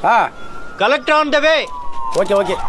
Ah collector on the way okay okay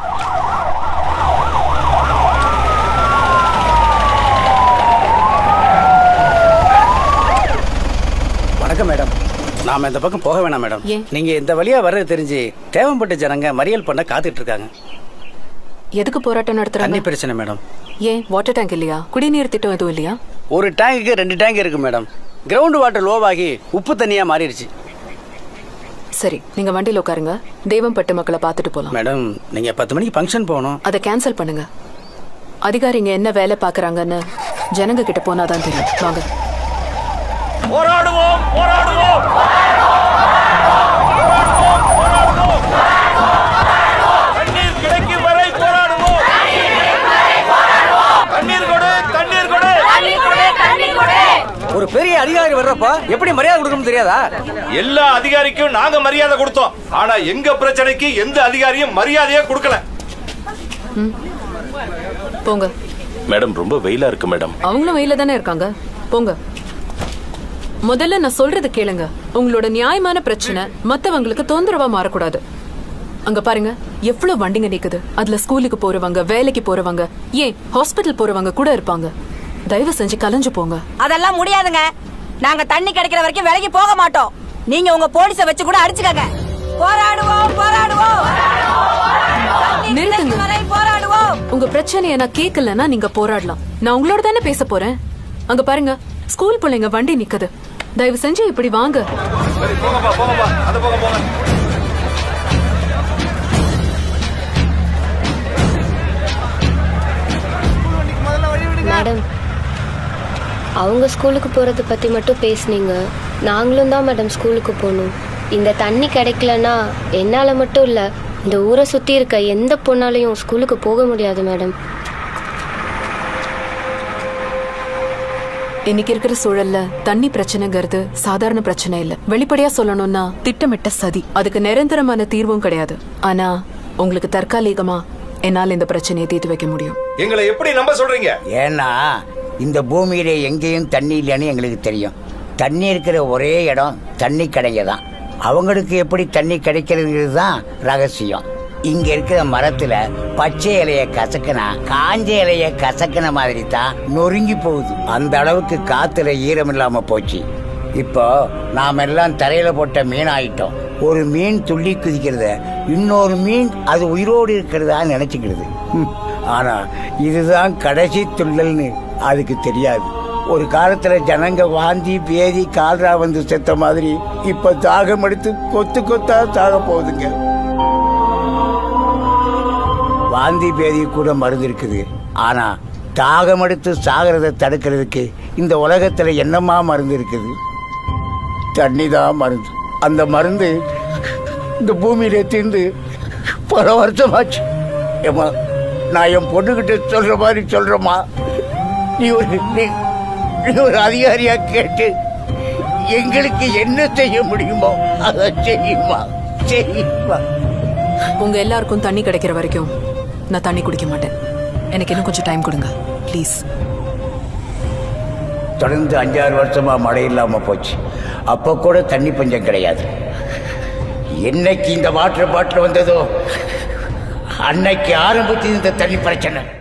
வணக்கம் madam நாம இந்த பக்கம் போக வேணாம் மேடம் ஏன்? நீங்க இந்த வழியா வர்றது தெரிஞ்சு தேவம்பட்டு ஜனங்க மறியல் பண்ண காத்துட்டு இருக்காங்க எதுக்கு போராட்டம் தண்ணி நடத்துறாங்க பிரச்சனை மேடம் ஏன் வாட்டர் டேங்க் இல்லையா குடிநீர் திட்டம் எதுவும் இல்லையா ஒரு டேங்குக்கு ரெண்டு டேங்க் இருக்கு மேடம் கிரவுண்ட் வாட்டர் லோவாகி உப்பு தண்ணியா மாறிடுச்சு சரி நீங்க வண்டியில உட்காருங்க தேவம்பட்டு மக்களை பார்த்துட்டு போலாம் மேடம் நீங்க பத்து மணிக்கு ஃபங்க்ஷன் போகணும் அதை கேன்சல் பண்ணுங்க அதிகாரிங்க என்ன வேலை பாக்குறாங்கன்னு ஜனங்க கிட்ட போனாதான் தெரியும் வாங்க போராடுவோம் போராடுவோம் தண்ணீர் கிடைக்கும் வரை போராடுவோம் தண்ணீர் கொடு தண்ணீர் கொடு ஒரு பெரிய அதிகாரி வர்றப்ப எப்படி மரியாதை கொடுக்கணும்னு தெரியாதா எல்லா அதிகாரிக்கும் நாங்க மரியாதை கொடுத்தோம் ஆனா எங்க பிரச்சனைக்கு எந்த அதிகாரியும் மரியாதையே கொடுக்கல போங்க மேடம் ரொம்ப வெயிலா இருக்கு மேடம் அவங்களும் வெயில தானே இருக்காங்க போங்க முதல்ல நான் சொல்றது கேளுங்க உங்களோட நியாயமான பிரச்சனை மத்தவங்களுக்கு தொந்தரவா மாறக்கூடாது அங்க பாருங்க எவ்வளவு வண்டிங்க நிக்குது அதுல ஸ்கூலுக்கு போறவங்க வேலைக்கு போறவங்க ஏன் ஹாஸ்பிட்டல் போறவங்க கூட இருப்பாங்க தயவு செஞ்சு கலைஞ்சு போங்க அதெல்லாம் முடியாதுங்க நாங்க தண்ணி கிடைக்கிற வரைக்கும் விலைக்கு போக மாட்டோம் நீங்க உங்க போலீஸ வச்சு கூட அடிச்சுக்கங்க போராடுவோம் போராடுவோம் தண்ணி நிறுத்துங்க. கிடைக்கும் வரை போராடுவோம் உங்க பிரச்சனைய நான் கேட்கலன்னா நீங்க போராடலாம் நான் உங்களோட தானே பேச போறேன் அங்க பாருங்க ஸ்கூல் பிள்ளைங்க வண்டி நிக்குது தயவு செஞ்சு இப்படி வாங்க சரி போங்கப்பா போங்கப்பா அந்த பக்கம் போங்க மேடம் அவங்க ஸ்கூலுக்கு போகிறத பற்றி மட்டும் பேசுனீங்க நாங்களும் தான் மேடம் ஸ்கூலுக்கு போகணும் இந்த தண்ணி கிடைக்கலனா என்னால் மட்டும் இல்லை இந்த ஊரை சுற்றி இருக்க எந்த பொண்ணாலையும் ஸ்கூலுக்கு போக முடியாது மேடம் இன்னைக்கு இருக்கிற சூழல்ல தண்ணி பிரச்சனைங்கிறது சாதாரண பிரச்சனை இல்ல வெளிப்படையா சொல்லணும்னா திட்டமிட்ட சதி அதுக்கு நிரந்தரமான தீர்வும் கிடையாது ஆனா உங்களுக்கு தற்காலிகமா என்னால இந்த பிரச்சனையை தீர்த்து வைக்க முடியும் எங்களை எப்படி நம்ப சொல்றீங்க ஏன்னா இந்த பூமியில எங்கேயும் தண்ணி இல்லைன்னு எங்களுக்கு தெரியும் தண்ணி இருக்கிற ஒரே இடம் தண்ணி கடைங்க தான் அவங்களுக்கு எப்படி தண்ணி கிடைக்கிறதுங்கிறது தான் ரகசியம் இங்க இருக்கிற மரத்துல பச்சை இலைய கசக்கினா காஞ்ச இலைய கசக்கின மாதிரி தான் நொறுங்கி போகுது அந்த அளவுக்கு காத்துல ஈரம் இல்லாம போச்சு இப்போ நாம எல்லாம் தரையில போட்ட மீன் ஆயிட்டோம் ஒரு மீன் துள்ளி குதிக்கிறத இன்னொரு மீன் அது உயிரோடு இருக்கிறதா நினைச்சுக்கிறது ஹம். ஆனா இதுதான் கடைசி துள்ளல்னு அதுக்கு தெரியாது ஒரு காலத்துல ஜனங்க வாந்தி பேதி கால்ரா வந்து செத்த மாதிரி இப்ப தாகம் எடுத்து கொத்து கொத்தா சாக போகுதுங்க வாந்தி பேதி கூட மருந்து இருக்குது ஆனா தாகம் எடுத்து சாகிறத தடுக்கிறதுக்கு இந்த உலகத்துல என்னமா மருந்து இருக்குது தண்ணி தான் மருந்து அந்த மருந்து இந்த பூமியில தீர்ந்து பல வருஷமாச்சு ஏம்மா நான் என் பொண்ணுகிட்ட சொல்ற மாதிரி சொல்றேம்மா நீ ஒரு நீ- நீ ஒரு அதிகாரியா கேட்டு எங்களுக்கு என்ன செய்ய முடியுமோ அதை செய்யுமா செய்யுமா உங்க எல்லாருக்கும் தண்ணி கிடைக்கிற வரைக்கும் நான் தண்ணி குடிக்க மாட்டேன் எனக்கு இன்னும் கொஞ்சம் டைம் கொடுங்க ப்ளீஸ் தொடர்ந்து அஞ்சாறு வருஷமா மழை இல்லாம போச்சு அப்ப கூட தண்ணி பஞ்சம் கிடையாது என்னைக்கு இந்த வாட்டர் பாட்டில் வந்ததோ அன்னைக்கு ஆரம்பிச்சது இந்த தண்ணி பிரச்சனை